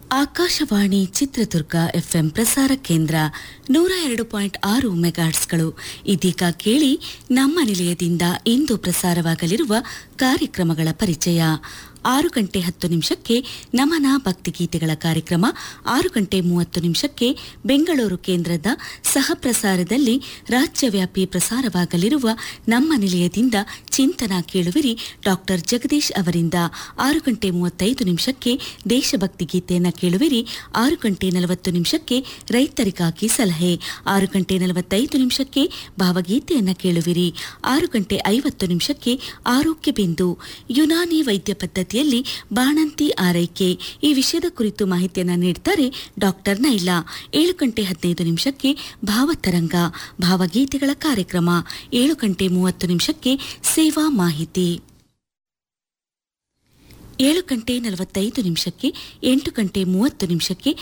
Akashvani Chitradurga FM ಪ್ರಸಾರ ಕೇಂದ್ರ ನೂರ ಎರಡು ಪಾಯಿಂಟ್ ಆರು ಮೆಗಾಟ್ಸ್ಗಳು ಇದೀಗ ಕೇಳಿ ನಮ್ಮ ನಿಲಯದಿಂದ ಇಂದು ಪ್ರಸಾರವಾಗಲಿರುವ ಕಾರ್ಯಕ್ರಮಗಳ ಪರಿಚಯ ಆರು ಗಂಟೆ ಹತ್ತು ನಿಮಿಷಕ್ಕೆ ನಮನ ಭಕ್ತಿಗೀತೆಗಳ ಕಾರ್ಯಕ್ರಮ ಆರು ಗಂಟೆ ಮೂವತ್ತು ನಿಮಿಷಕ್ಕೆ ಬೆಂಗಳೂರು ಕೇಂದ್ರದ ಸಹ ಪ್ರಸಾರದಲ್ಲಿ ರಾಜ್ಯವ್ಯಾಪಿ ಪ್ರಸಾರವಾಗಲಿರುವ ನಮ್ಮ ನಿಲಯದಿಂದ ಚಿಂತನ ಕೇಳುವಿರಿ ಡಾಕ್ಟರ್ ಜಗದೀಶ್ ಅವರಿಂದ ಆರು ಗಂಟೆ ಮೂವತ್ತೈದು ನಿಮಿಷಕ್ಕೆ ದೇಶಭಕ್ತಿ ಗೀತೆಯನ್ನು ಕೇಳುವಿರಿ ಆರು ಗಂಟೆ ನಲವತ್ತು ನಿಮಿಷಕ್ಕೆ ರೈತರಿಗಾಗಿ ಸಲಹೆ ಆರು ಗಂಟೆ ನಲವತ್ತೈದು ನಿಮಿಷಕ್ಕೆ ಭಾವಗೀತೆಯನ್ನು ಕೇಳುವಿರಿ ಆರು ಗಂಟೆ ಐವತ್ತು ನಿಮಿಷಕ್ಕೆ ಆರೋಗ್ಯ ಬಿಂದು ಯುನಾನಿ ವೈದ್ಯ ಪದ್ಧತಿಯಲ್ಲಿ ಬಾಣಂತಿ ಆರೈಕೆ ಈ ವಿಷಯದ ಕುರಿತು ಮಾಹಿತಿಯನ್ನು ನೀಡ್ತಾರೆ ಡಾಕ್ಟರ್ ನೈಲಾ ಏಳು ಗಂಟೆ ಹದಿನೈದು ನಿಮಿಷಕ್ಕೆ ಭಾವತರಂಗ ಭಾವಗೀತೆಗಳ ಕಾರ್ಯಕ್ರಮ ಏಳು ಗಂಟೆ ಮೂವತ್ತು ನಿಮಿಷಕ್ಕೆ ಸೇವಾ ಮಾಹಿತಿ ಏಳು ಗಂಟೆ ನಲವತ್ತೈದು ನಿಮಿಷಕ್ಕೆ ಎಂಟು ಗಂಟೆ ಮೂವತ್ತು ನಿಮಿಷಕ್ಕೆ